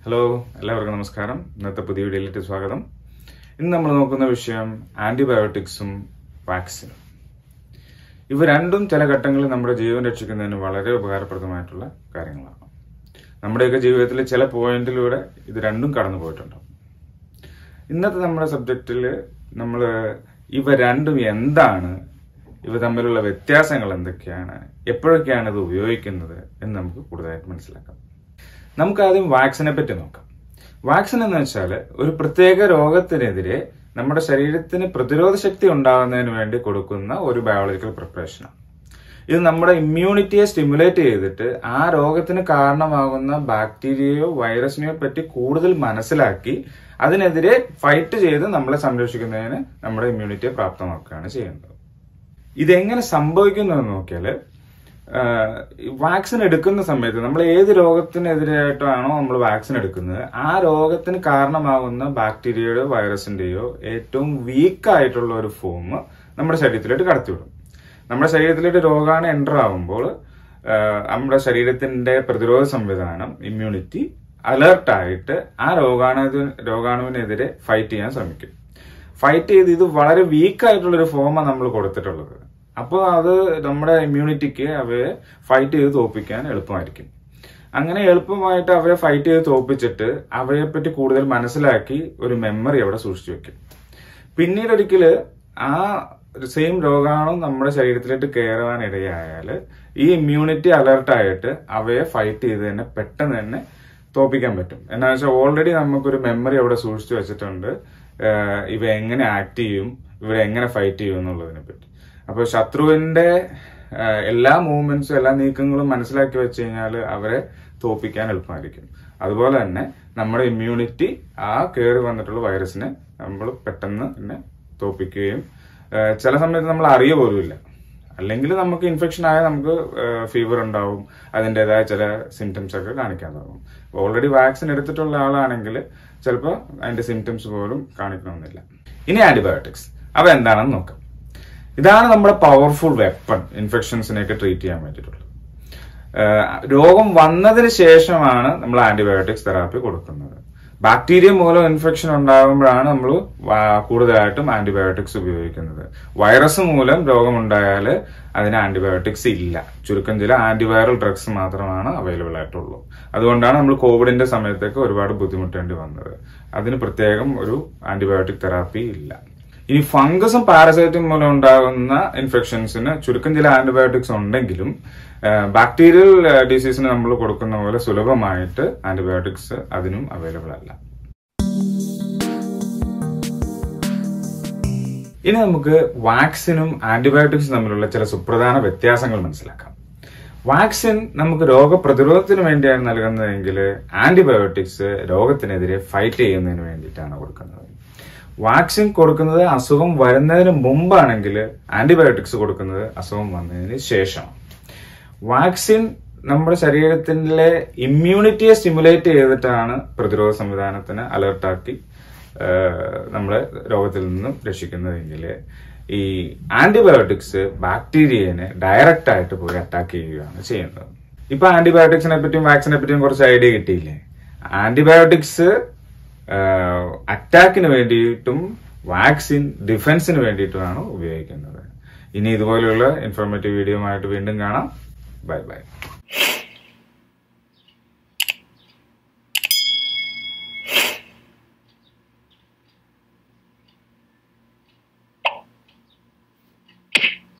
hello എല്ലാവർക്കും നമസ്കാരം ഇന്നത്തെ പുതിയ വീഡിയോയിലേക്ക് സ്വാഗതം ഇന്ന് നമ്മൾ നോക്കുന്ന വിഷയം ആന്റിബയോട്ടിക്സും വാക്സിനും ഇവ രണ്ടും ചില ഘട്ടങ്ങളിൽ നമ്മുടെ ജീവൻ രക്ഷിക്കുന്നതിന് വളരെ ഉപകാരപ്രദമായിട്ടുള്ള കാര്യങ്ങളാണ് നമ്മുടെയൊക്കെ ജീവിതത്തിൽ ചില പോയിന്റിലൂടെ ഇത് രണ്ടും കടന്നു പോയിട്ടുണ്ടാവും ഇന്നത്തെ നമ്മുടെ സബ്ജക്റ്റിൽ നമ്മൾ ഇവ രണ്ടും എന്താണ് ഇവ തമ്മിലുള്ള വ്യത്യാസങ്ങൾ എന്തൊക്കെയാണ് എപ്പോഴൊക്കെയാണ് ഇത് ഉപയോഗിക്കുന്നത് എന്ന് നമുക്ക് കൂടുതലായിട്ട് മനസ്സിലാക്കാം നമുക്ക് ആദ്യം വാക്സിനെ പറ്റി നോക്കാം വാക്സിൻ എന്ന് വെച്ചാൽ ഒരു പ്രത്യേക രോഗത്തിനെതിരെ നമ്മുടെ ശരീരത്തിന് പ്രതിരോധ ശക്തി ഉണ്ടാകുന്നതിന് വേണ്ടി കൊടുക്കുന്ന ഒരു ബയോളജിക്കൽ പ്രിപ്പറേഷനാണ് ഇത് നമ്മുടെ ഇമ്മ്യൂണിറ്റിയെ സ്റ്റിമുലേറ്റ് ചെയ്തിട്ട് ആ രോഗത്തിന് കാരണമാകുന്ന ബാക്ടീരിയയോ വൈറസിനെയോ പറ്റി കൂടുതൽ മനസ്സിലാക്കി അതിനെതിരെ ഫൈറ്റ് ചെയ്ത് നമ്മളെ സംരക്ഷിക്കുന്നതിന് നമ്മുടെ ഇമ്മ്യൂണിറ്റിയെ പ്രാപ്തമാക്കുകയാണ് ചെയ്യുന്നത് ഇതെങ്ങനെ സംഭവിക്കുന്നു എന്ന് നോക്കിയാല് വാക്സിൻ എടുക്കുന്ന സമയത്ത് നമ്മൾ ഏത് രോഗത്തിനെതിരായിട്ടാണോ നമ്മൾ വാക്സിൻ എടുക്കുന്നത് ആ രോഗത്തിന് കാരണമാകുന്ന ബാക്ടീരിയയോ വൈറസിന്റെയോ ഏറ്റവും വീക്ക് ആയിട്ടുള്ള ഒരു ഫോം നമ്മുടെ ശരീരത്തിലോട്ട് കടത്തിവിടും നമ്മുടെ ശരീരത്തിലോട്ട് രോഗാണു എൻ്റർ ആകുമ്പോൾ നമ്മുടെ ശരീരത്തിന്റെ പ്രതിരോധ സംവിധാനം ഇമ്മ്യൂണിറ്റി അലർട്ടായിട്ട് ആ രോഗാണു രോഗാണുവിനെതിരെ ഫൈറ്റ് ചെയ്യാൻ ശ്രമിക്കും ഫൈറ്റ് ചെയ്ത് ഇത് വളരെ വീക്ക് ആയിട്ടുള്ള ഒരു ഫോമാണ് നമ്മൾ കൊടുത്തിട്ടുള്ളത് അപ്പോൾ അത് നമ്മുടെ ഇമ്മ്യൂണിറ്റിക്ക് അവയെ ഫൈറ്റ് ചെയ്ത് തോൽപ്പിക്കാൻ എളുപ്പമായിരിക്കും അങ്ങനെ എളുപ്പമായിട്ട് അവരെ ഫൈറ്റ് ചെയ്ത് തോൽപ്പിച്ചിട്ട് അവയെ പറ്റി കൂടുതൽ മനസ്സിലാക്കി ഒരു മെമ്മറി അവിടെ സൂക്ഷിച്ചു വെക്കും പിന്നീട് ഒരിക്കല് ആ സെയിം രോഗാണു നമ്മുടെ ശരീരത്തിലേക്ക് കയറാൻ ഇടയായാൽ ഈ ഇമ്മ്യൂണിറ്റി അലർട്ടായിട്ട് അവയെ ഫൈറ്റ് ചെയ്ത് തന്നെ പെട്ടെന്ന് തന്നെ തോപ്പിക്കാൻ പറ്റും എന്നാ വെച്ചാൽ ഓൾറെഡി നമുക്കൊരു മെമ്മറി അവിടെ സൂക്ഷിച്ചു വെച്ചിട്ടുണ്ട് ഇവ എങ്ങനെ ആക്ട് ചെയ്യും ഇവരെ എങ്ങനെ ഫൈറ്റ് ചെയ്യും എന്നുള്ളതിനെ പറ്റി അപ്പോൾ ശത്രുവിന്റെ എല്ലാ മൂവ്മെന്റ്സും എല്ലാ നീക്കങ്ങളും മനസ്സിലാക്കി വെച്ച് കഴിഞ്ഞാൽ അവരെ തോപ്പിക്കാൻ എളുപ്പമായിരിക്കും അതുപോലെ തന്നെ നമ്മുടെ ഇമ്മ്യൂണിറ്റി ആ കയറി വന്നിട്ടുള്ള വൈറസിനെ നമ്മൾ പെട്ടെന്ന് തന്നെ തോപ്പിക്കുകയും ചില സമയത്ത് നമ്മൾ അറിയ പോലുമില്ല അല്ലെങ്കിൽ നമുക്ക് ഇൻഫെക്ഷൻ ആയാൽ നമുക്ക് ഫീവർ ഉണ്ടാവും അതിൻ്റെതായ ചില സിംറ്റംസ് ഒക്കെ കാണിക്കാൻ തുടങ്ങും ഓൾറെഡി വാക്സിൻ എടുത്തിട്ടുള്ള ആളാണെങ്കിൽ ചിലപ്പോൾ അതിന്റെ സിംറ്റംസ് പോലും കാണിക്കണമെന്നില്ല ഇനി ആന്റിബയോട്ടിക്സ് അവ എന്താണെന്ന് നോക്കാം ഇതാണ് നമ്മുടെ പവർഫുൾ വെപ്പൺ ഇൻഫെക്ഷൻസിനെയൊക്കെ ട്രീറ്റ് ചെയ്യാൻ വേണ്ടിയിട്ടുള്ളത് രോഗം വന്നതിന് ശേഷമാണ് നമ്മൾ ആന്റിബയോട്ടിക്സ് തെറാപ്പി കൊടുക്കുന്നത് ബാക്ടീരിയ മൂലം ഇൻഫെക്ഷൻ ഉണ്ടാകുമ്പോഴാണ് നമ്മൾ കൂടുതലായിട്ടും ആന്റിബയോട്ടിക്സ് ഉപയോഗിക്കുന്നത് വൈറസ് മൂലം രോഗമുണ്ടായാൽ അതിന് ആന്റിബയോട്ടിക്സ് ഇല്ല ചുരുക്കം ചില ആന്റിവൈറൽ ഡ്രഗ്സ് മാത്രമാണ് അവൈലബിൾ ആയിട്ടുള്ളൂ അതുകൊണ്ടാണ് നമ്മൾ കോവിഡിന്റെ സമയത്തൊക്കെ ഒരുപാട് ബുദ്ധിമുട്ടേണ്ടി വന്നത് അതിന് പ്രത്യേകം ഒരു ആന്റിബയോട്ടിക് തെറാപ്പി ഇല്ല ഇനി ഫംഗസും പാരസൈറ്റും മൂലം ഉണ്ടാകുന്ന ഇൻഫെക്ഷൻസിന് ചുരുക്കം ചില ആന്റിബയോട്ടിക്സ് ഉണ്ടെങ്കിലും ബാക്ടീരിയൽ ഡിസീസിന് നമ്മൾ കൊടുക്കുന്ന പോലെ സുലഭമായിട്ട് ആന്റിബയോട്ടിക്സ് അതിനും അവൈലബിൾ അല്ല ഇനി നമുക്ക് വാക്സിനും ആന്റിബയോട്ടിക്സും തമ്മിലുള്ള ചില സുപ്രധാന വ്യത്യാസങ്ങൾ മനസ്സിലാക്കാം വാക്സിൻ നമുക്ക് രോഗപ്രതിരോധത്തിന് വേണ്ടിയാണ് നൽകുന്നതെങ്കിൽ ആന്റിബയോട്ടിക്സ് രോഗത്തിനെതിരെ ഫൈറ്റ് ചെയ്യുന്നതിന് വേണ്ടിയിട്ടാണ് കൊടുക്കുന്നത് വാക്സിൻ കൊടുക്കുന്നത് അസുഖം വരുന്നതിന് മുമ്പാണെങ്കിൽ ആന്റിബയോട്ടിക്സ് കൊടുക്കുന്നത് അസുഖം വന്നതിന് ശേഷം വാക്സിൻ നമ്മുടെ ശരീരത്തിലെ ഇമ്മ്യൂണിറ്റിയെ സ്റ്റിമുലേറ്റ് ചെയ്തിട്ടാണ് പ്രതിരോധ സംവിധാനത്തിന് അലർട്ടാക്കി നമ്മളെ രോഗത്തിൽ നിന്നും രക്ഷിക്കുന്നതെങ്കിൽ ഈ ആന്റിബയോട്ടിക്സ് ബാക്ടീരിയനെ ഡയറക്റ്റ് ആയിട്ട് പോയി അറ്റാക്ക് ചെയ്യുകയാണ് ചെയ്യുന്നത് ഇപ്പൊ ആന്റിബയോട്ടിക്സിനെ പറ്റിയും വാക്സിനെ പറ്റിയും കുറച്ച് ഐഡിയ കിട്ടിയില്ലേ ആന്റിബയോട്ടിക്സ് അറ്റാക്കിന് വേണ്ടിയിട്ടും വാക്സിൻ ഡിഫൻസിന് വേണ്ടിയിട്ടുമാണ് ഉപയോഗിക്കുന്നത് ഇനി ഇതുപോലെയുള്ള ഇൻഫോർമേറ്റീവ് വീഡിയോ ആയിട്ട് വീണ്ടും കാണാം ബൈ ബൈ